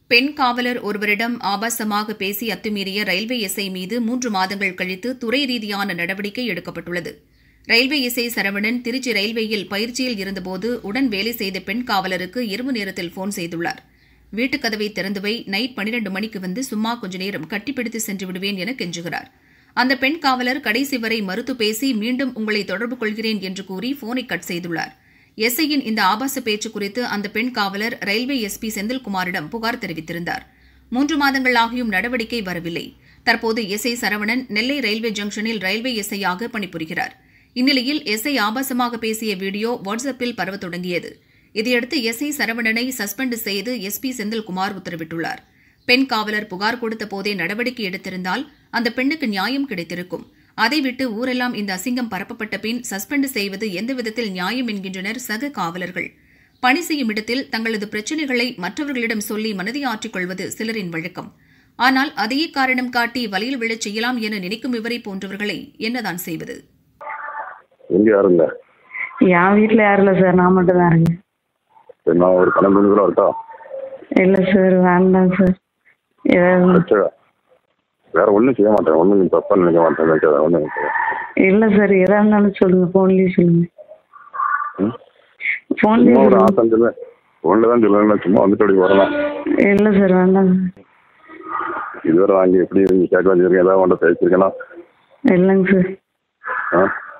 பெண் காவலர் ஒருவரிடம் ஆபாசமாக பேசி அத்துமீறிய ரயில்வே எஸ்ஐ மீது மூன்று மாதங்கள் கழித்து துறை ரீதியான நடவடிக்கை எடுக்கப்பட்டுள்ளது ரயில்வே எஸ்ஐ சரவணன் திருச்சி ரயில்வேயில் பயிற்சியில் இருந்தபோது உடன் வேலை செய்த பெண் காவலருக்கு இரவு நேரத்தில் போன் செய்துள்ளார் வீட்டுக் கதவை திறந்து வை நைட் பனிரெண்டு மணிக்கு வந்து சும்மா கொஞ்ச நேரம் கட்டிப்பிடித்து சென்று விடுவேன் என கெஞ்சுகிறார் அந்த பெண் காவலர் கடைசி வரை மறுத்து பேசி மீண்டும் உங்களை தொடர்பு கொள்கிறேன் என்று கூறி போனை கட் செய்துள்ளார் எஸ்ஐயின் இந்த ஆபாச பேச்சு குறித்து அந்த பெண் காவலர் ரயில்வே எஸ்பி செந்தில்குமாரிடம் புகார் தெரிவித்திருந்தார் மூன்று மாதங்கள் ஆகியும் நடவடிக்கை வரவில்லை தற்போது எஸ்ஐ சரவணன் நெல்லை ரயில்வே ஜங்ஷனில் ரயில்வே எஸ்ஐயாக பணிபுரிகிறார் இந்நிலையில் எஸ்ஐ ஆபாசமாக பேசிய வீடியோ வாட்ஸ்அப்பில் பரவத் தொடங்கியது இதையடுத்து எஸ்ஐ சரவணனை சஸ்பெண்ட் செய்து எஸ்பி செந்தில்குமார் உத்தரவிட்டுள்ளார் பெண் காவலர் புகார் கொடுத்த போதே நடவடிக்கை எடுத்திருந்தால் அந்த பெண்ணுக்கு நியாயம் கிடைத்திருக்கும் அதை விட்டு ஊரெல்லாம் இந்த அசிங்கம் பரப்பப்பட்ட பின் சஸ்பெண்ட் செய்வது எந்த விதத்தில் நியாயம் என்கின்றனர் சக காவலர்கள் பணி செய்யும் இடத்தில் தங்களது பிரச்சினைகளை மற்றவர்களிடம் சொல்லி மனதியாற்றிக் கொள்வது சிலரின் வழக்கம் ஆனால் அதையே காரணம் காட்டி வலையில் விழச் செய்யலாம் என நினைக்கும் இவரை போன்றவர்களை என்னதான் செய்வது எங்க யாரும் இல்ல என் வீட்டில் யாரும் இல்லை சார் நான் மட்டும் தான் இருக்கேன் சரி, நான் ஒரு பன்னெண்டு மணி கூட இருக்கா இல்லை சார் வேண்டாம் சார் ஏதாவது வச்சு வேற ஒன்றும் செய்ய மாட்டேன் ஒன்றும் நீ தப்பா நினைக்க மாட்டேன் நினைக்காத ஒன்றும் நினைக்காத இல்லை சார் எதாக இருந்தாலும் சொல்லுங்கள் ஃபோன்லேயே சொல்லுங்கள் ம்? ஃபோன்லேயே சும்மா ஒரு சொல்லுங்கள் ஆசை சொல்லுவேன் ஒன்று தான் சொல்லுவேன் சும்மா வந்துட்டு அப்படி வரலாம் இல்லை சார் வேண்டாம் சார் இதுவரை வாங்கி எப்படி நீங்க கேட்க வச்சிருக்கேன் ஏதாவது ஒன்றை பேசியிருக்கேன்னா இல்லைங்க சார் ஆ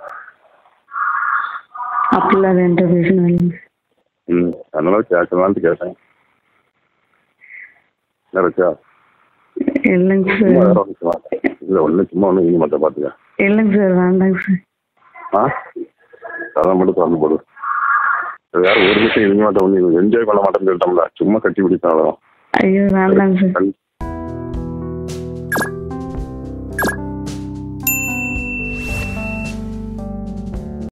அப்படிலாம் என்கிட்ட பேசணும் இல்லைங்க ம் அதனால கேட்கலான்ட்டு கேட்டேன் என்ன இருக்கா இல்லைங்க சும்மா சார் வேற ஒன்றும் சும்மா இல்லை ஒன்றும் சும்மா ஒன்றும் நீங்க மட்டும் பார்த்துக்க இல்லைங்க சார் வேண்டாங்க சார் ஆ அதான் மட்டும் திறந்து போடு வேற ஒரு விஷயம் இருக்க மாட்டேன் ஒன்று என்ஜாய் பண்ண மாட்டேன்னு சொல்லிட்டோம்ல சும்மா கட்டி பிடிச்சாலும் ஐயோ வேண்டாங்க சார் கண்